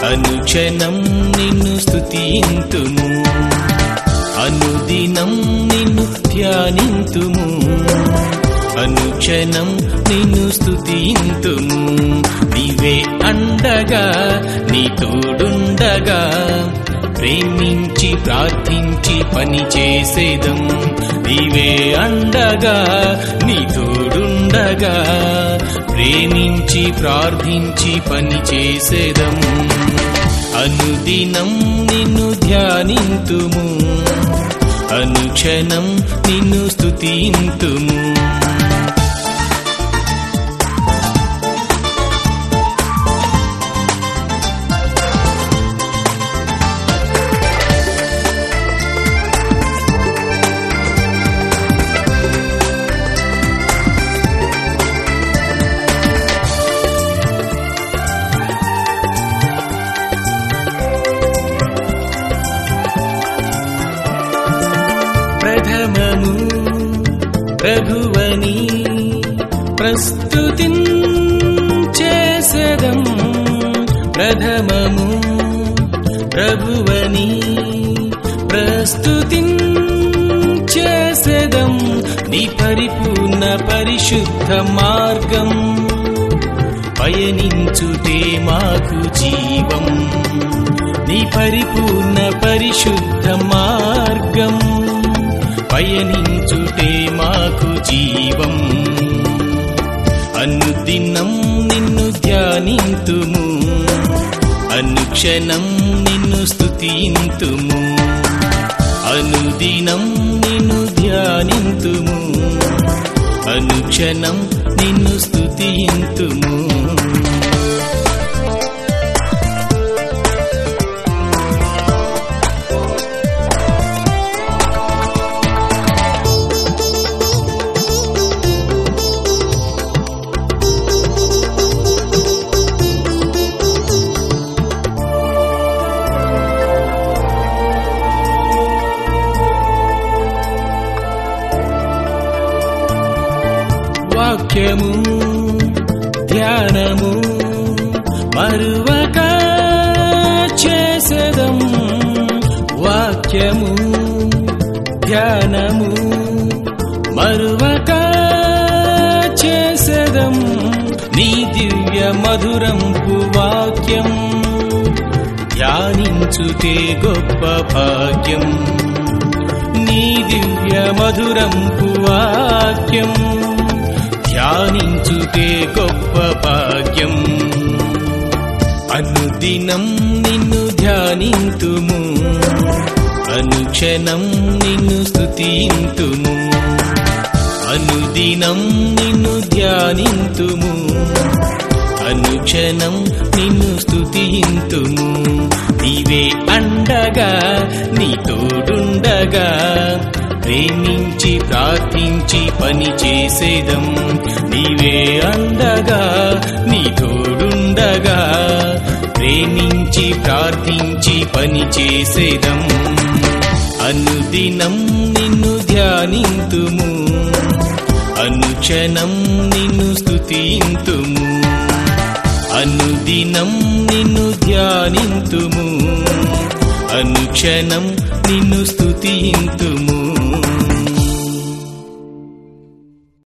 అనుక్షణం నిన్ను స్తుతింతుము అనుదినం నిన్ను ధ్యానింతుము అనుక్షణం నిన్ను స్తుతింతుము నీవే అండగా నీ తోడుండగా ప్రేమించి ప్రార్థించి పని చేసేదం నీవే అండగా నీ తోడుండగా ప్రేమించి ప్రార్థించి పని చేసేదం అనుదినం నిన్ను ధ్యానింతుము అనుక్షణం నిన్ను స్తుతింతుము ప్రథమము ప్రభువని ప్రస్తుతి చేసదం ప్రథమము ప్రభువని ప్రస్తుతి చేసదం నీ పరిపూర్ణ పరిశుద్ధ మార్గం పయనించుటే మాకు జీవం నీ పరిపూర్ణ పరిశుద్ధ మార్గం పయనించుటే మాకు జీవం అనుదినం నిన్ను ధ్యానింతుము అనుక్షణం నిన్ను స్తుతింతుము అనుదినం నిన్ను ధ్యానింతుము అనుక్షణం నిన్ను స్తుతింతుము వాక్యము ధ్యానము మరువక చేసదం వాక్యము ధ్యానము మరువక చేసదం నీ దివ్య మధురంపు వాక్యం ధ్యానించుతే గొప్ప భాగ్యం నీ దివ్య మధురంపు వాక్యం ధ్యానించుటే గొప్ప భాగ్యం అనుదినం నిన్ను ధ్యానింతుము అనుక్షణం నిన్ను స్తుతింతుము అనుదినం నిన్ను ధ్యానింతుము అనుక్షణం నిన్ను స్తుతింతుము నీవే అండగా నీ తోడుండగా ప్రేమించి ప్రార్థించి పని చేసేదం నీవే అండగా నీ తోడుండగా ప్రేమించి ప్రార్థించి పని చేసేదం అనుదినం నిన్ను ధ్యానింతుము అనుక్షణం నిన్ను స్తుతింతుము అనుదినం నిన్ను ధ్యానింతుము అనుక్షణం నిన్ను స్తుతింతుము